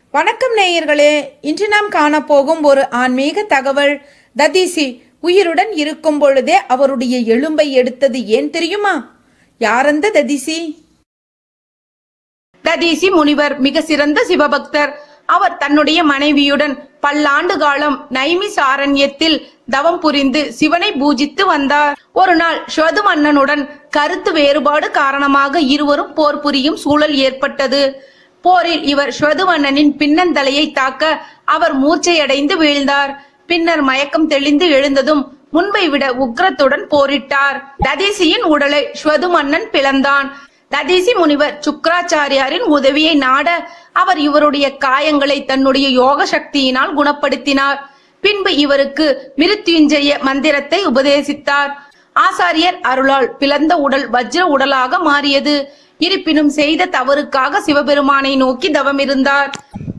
வணக்கம் நேயர்களே இன்று நாம் காணப்போகும் ஒரு ஆன்மீக தகவல் ததீசி உயிருடன் இருக்கும் பொழுதே அவருடைய எலும்பை எடுத்தது ஏன் தெரியுமா யாரந்த ததிசி ததீசி முனிவர் மிக சிறந்த சிவபக்தர் அவர் தன்னுடைய மனைவியுடன் பல்லாண்டு காலம் நைமிஸ் ஆரண்யத்தில் தவம் புரிந்து சிவனை பூஜித்து வந்தார் ஒரு நாள் ஸ்வது மன்னனுடன் கருத்து வேறுபாடு காரணமாக இருவரும் போர் புரியும் சூழல் ஏற்பட்டது போரில் இவர் ஸ்வது மன்னனின் பின்னந்தலையை தாக்க அவர் மூர்ச்சையடைந்து வீழ்ந்தார் பின்னர் மயக்கம் தெளிந்து எழுந்ததும் முன்பை விட உக்கிரத்துடன் போரிட்டார் ததீசியின் உடலை ஸ்வது மன்னன் பிளந்தான் ததீசி முனிவர் சுக்கராச்சாரியாரின் உதவியை நாட அவர் இவருடைய காயங்களை தன்னுடைய யோக சக்தியினால் குணப்படுத்தினார் பின்பு இவருக்கு மிருத்யுஞ்சய மந்திரத்தை உபதேசித்தார் ஆசாரியர் அருளால் பிளந்த உடல் வஜ்ர உடலாக மாறியது இருப்பினும் செய்த தவறுக்காக சிவபெருமானை நோக்கி தவமிருந்தார்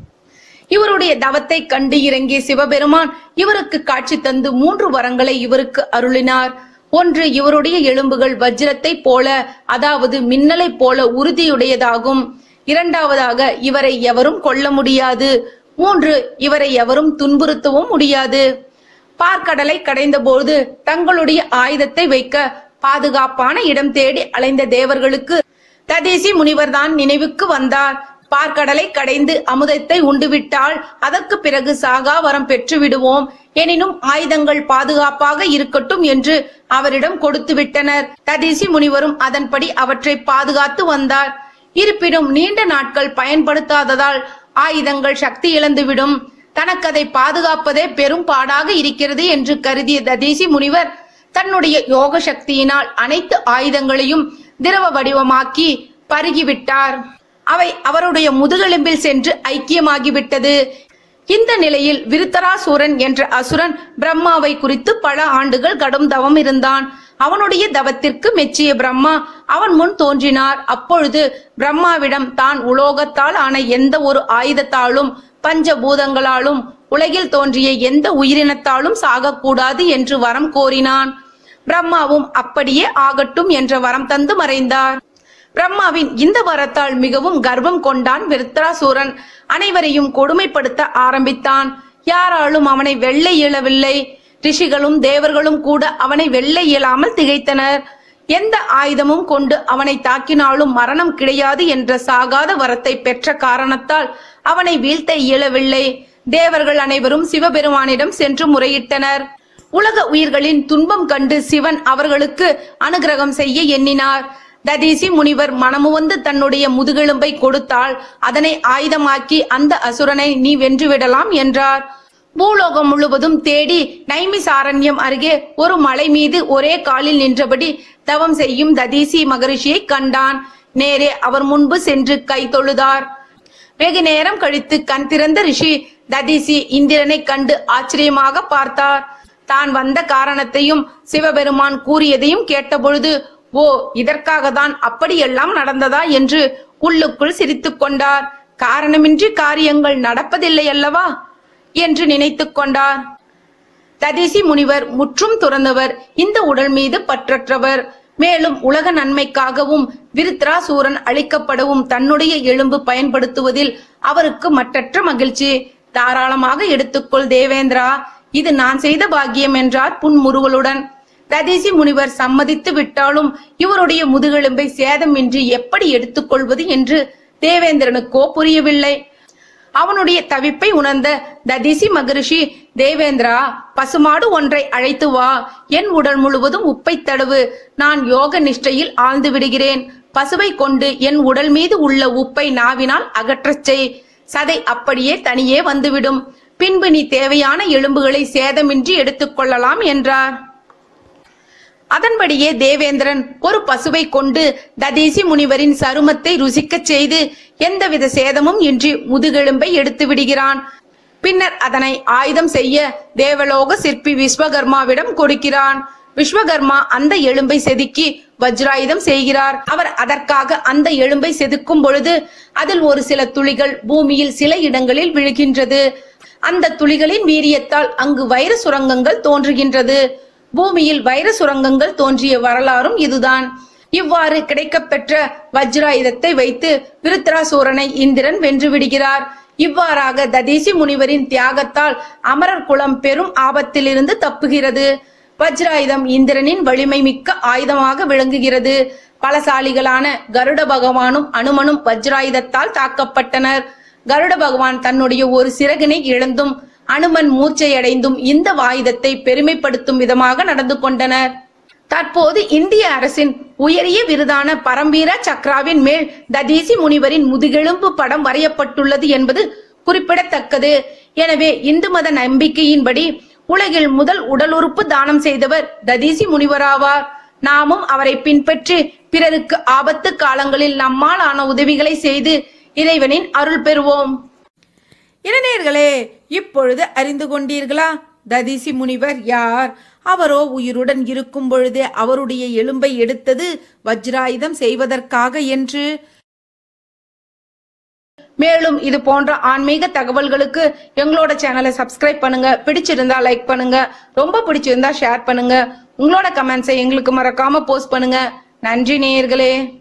இவருடைய தவத்தை கண்டு இறங்கிய சிவபெருமான் இவருக்கு காட்சி தந்து மூன்று வரங்களை இவருக்கு அருளினார் ஒன்று இவருடைய எலும்புகள் வஜ்ரத்தை போல அதாவது மின்னலைப் போல உறுதியுடையதாகும் இரண்டாவதாக இவரை எவரும் கொல்ல முடியாது மூன்று இவரை எவரும் துன்புறுத்தவும் முடியாது பார்க்கடலை கடைந்தபோது தங்களுடைய ஆயுதத்தை வைக்க பாதுகாப்பான இடம் தேடி அலைந்த தேவர்களுக்கு ததேசி முனிவர்தான் நினைவுக்கு வந்தார் பார்க்கடலை கடைந்து அமுதத்தை உண்டுவிட்டால் அதற்கு பிறகு சாகா வரம் பெற்று விடுவோம் எனினும் ஆயுதங்கள் பாதுகாப்பாக இருக்கட்டும் என்று அவரிடம் கொடுத்து விட்டனர் ததீசி முனிவரும் அதன்படி அவற்றை பாதுகாத்து வந்தார் இருப்பினும் நீண்ட நாட்கள் பயன்படுத்தாததால் ஆயுதங்கள் சக்தி இழந்துவிடும் தனக்கு அதை பாதுகாப்பதே பெரும் பாடாக இருக்கிறது என்று கருதிய ததீசி முனிவர் தன்னுடைய யோக சக்தியினால் அனைத்து ஆயுதங்களையும் திரவ வடிவமாக்கி பருகிவிட்டார் அவை அவருடைய முதுகெலும்பில் சென்று ஐக்கியமாகிவிட்டது இந்த நிலையில் விருத்தராசூரன் என்ற அசுரன் பிரம்மாவை குறித்து பல ஆண்டுகள் கடும் தவம் இருந்தான் அவனுடைய தவத்திற்கு மெச்சிய பிரம்மா அவன் முன் தோன்றினார் அப்பொழுது பிரம்மாவிடம் தான் உலோகத்தால் ஆன எந்த ஒரு ஆயுதத்தாலும் பஞ்சபூதங்களாலும் உலகில் தோன்றிய எந்த உயிரினத்தாலும் சாகக்கூடாது என்று வரம் கோரினான் பிரம்மாவும் அப்படியே ஆகட்டும் என்ற வரம் தந்து மறைந்தார் பிரம்மாவின் இந்த வரத்தால் மிகவும் கர்வம் கொண்டான் விருத்ராசூரன் அனைவரையும் கொடுமைப்படுத்த ஆரம்பித்தான் யாராலும் அவனை வெல்ல இயலவில்லை ரிஷிகளும் தேவர்களும் கூட அவனை வெல்ல இயலாமல் திகைத்தனர் எந்த ஆயுதமும் கொண்டு அவனை தாக்கினாலும் மரணம் கிடையாது என்ற சாகாத வரத்தை பெற்ற காரணத்தால் அவனை வீழ்த்த இயலவில்லை தேவர்கள் அனைவரும் சிவபெருமானிடம் சென்று முறையிட்டனர் உலக உயிர்களின் துன்பம் கண்டு சிவன் அவர்களுக்கு அனுகிரகம் செய்ய எண்ணினார் ததீசி முனிவர் மனமுவந்து தன்னுடைய முதுகெலும்பை கொடுத்தால் அதனை ஆயுதமாக்கி அந்த அசுரனை நீ வென்றுவிடலாம் என்றார் பூலோகம் முழுவதும் தேடி நைமிசாரண்யம் அருகே ஒரு மலை மீது ஒரே காலில் நின்றபடி தவம் செய்யும் ததீசி மகரிஷியை கண்டான் நேரே அவர் முன்பு சென்று கை தொழுதார் வெகு நேரம் கழித்து கண் திறந்த ரிஷி ததீசி இந்திரனை கண்டு ஆச்சரியமாக பார்த்தார் தான் வந்த காரணத்தையும் சிவபெருமான் கூறியதையும் கேட்டபொழுது ஓ இதற்காக தான் அப்படியெல்லாம் நடந்ததா என்று உள்ளுக்குள் சிரித்துக் கொண்டார் காரணமின்றி காரியங்கள் நடப்பதில்லை அல்லவா என்று நினைத்துக் கொண்டார் ததிசி முனிவர் முற்றும் துறந்தவர் இந்த உடல் மீது பற்றற்றவர் மேலும் உலக நன்மைக்காகவும் விருத்ராசூரன் அழிக்கப்படவும் தன்னுடைய எலும்பு பயன்படுத்துவதில் அவருக்கு மற்றற்ற மகிழ்ச்சி தாராளமாக எடுத்துக்கொள் தேவேந்திரா இது நான் செய்த பாக்கியம் என்றார் புன்முறுவலுடன் ததீசி முனிவர் சம்மதித்து விட்டாலும் இவருடைய முதுகெலும்பை சேதமின்றி எப்படி எடுத்துக்கொள்வது என்று தேவேந்திரனுக்கோ புரியவில்லை அவனுடைய தவிப்பை உணர்ந்த ததிசி மகரிஷி தேவேந்திரா பசுமாடு ஒன்றை அழைத்து வா என் உடல் முழுவதும் உப்பை தடவு நான் யோக நிஷ்டையில் ஆழ்ந்து விடுகிறேன் பசுவை கொண்டு என் உடல் மீது உள்ள உப்பை நாவினால் அகற்றச் செய் சதை அப்படியே தனியே வந்துவிடும் பின்பு நீ தேவையான எலும்புகளை சேதமின்றி எடுத்துக்கொள்ளலாம் என்றார் அதன்படியே தேவேந்திரன் ஒரு பசுவை கொண்டு ததீசி முனிவரின் சருமத்தை ருசிக்கச் செய்து எந்தவித சேதமும் இன்றி முதுகெலும்பை எடுத்து விடுகிறான் பின்னர் அதனை ஆயுதம் செய்ய தேவலோக சிற்பி விஸ்வகர்மாவிடம் கொடுக்கிறான் விஸ்வகர்மா அந்த எலும்பை செதுக்கி வஜ்ராயுதம் செய்கிறார் அவர் அதற்காக அந்த எலும்பை செதுக்கும் பொழுது அதில் ஒரு சில துளிகள் பூமியில் சில இடங்களில் விழுகின்றது அந்த துளிகளின் வீரியத்தால் அங்கு வைர சுரங்கங்கள் தோன்றுகின்றது பூமியில் வைர சுரங்கங்கள் தோன்றிய வரலாறும் இதுதான் இவ்வாறு கிடைக்கப்பெற்ற வஜ்ராயுதத்தை வைத்து விருத்ராசூரனை இந்திரன் வென்று விடுகிறார் இவ்வாறாக ததீசி முனிவரின் தியாகத்தால் அமரர் குலம் பெரும் ஆபத்திலிருந்து தப்புகிறது வஜ்ராயுதம் இந்திரனின் வலிமை மிக்க ஆயுதமாக விளங்குகிறது பலசாலிகளான கருட பகவானும் அனுமனும் வஜ்ராயுதத்தால் தாக்கப்பட்டனர் கருட பகவான் தன்னுடைய ஒரு சிறகினை இழந்தும் அனுமன் மூர்ச்சையடைந்தும் இந்த ஆயுதத்தை பெருமைப்படுத்தும் விதமாக நடந்து கொண்டனர் தற்போது இந்திய அரசின் உயரிய விருதான பரம்பீர சக்ராவின் மேல் ததீசி முனிவரின் முதுகெலும்பு படம் வரையப்பட்டுள்ளது என்பது குறிப்பிடத்தக்கது எனவே இந்து மத நம்பிக்கையின்படி உலகில் முதல் உடல் உறுப்பு தானம் செய்தவர் ததீசி முனிவராவார் நாமும் அவரை பின்பற்றி பிறருக்கு ஆபத்து காலங்களில் நம்மால் ஆன உதவிகளை செய்து இறைவனின் அருள் பெறுவோம் இளைஞர்களே இப்பொழுது அறிந்து கொண்டீர்களா ததிசி முனிவர் யார் அவரோ உயிருடன் இருக்கும் பொழுதே அவருடைய எலும்பை எடுத்தது வஜ்ராயுதம் செய்வதற்காக என்று மேலும் இது போன்ற ஆன்மீக தகவல்களுக்கு எங்களோட சேனலை சப்ஸ்கிரைப் பண்ணுங்க பிடிச்சிருந்தா லைக் பண்ணுங்க ரொம்ப பிடிச்சிருந்தா ஷேர் பண்ணுங்க உங்களோட கமெண்ட்ஸை எங்களுக்கு மறக்காம போஸ்ட் பண்ணுங்க நன்றி நேயர்களே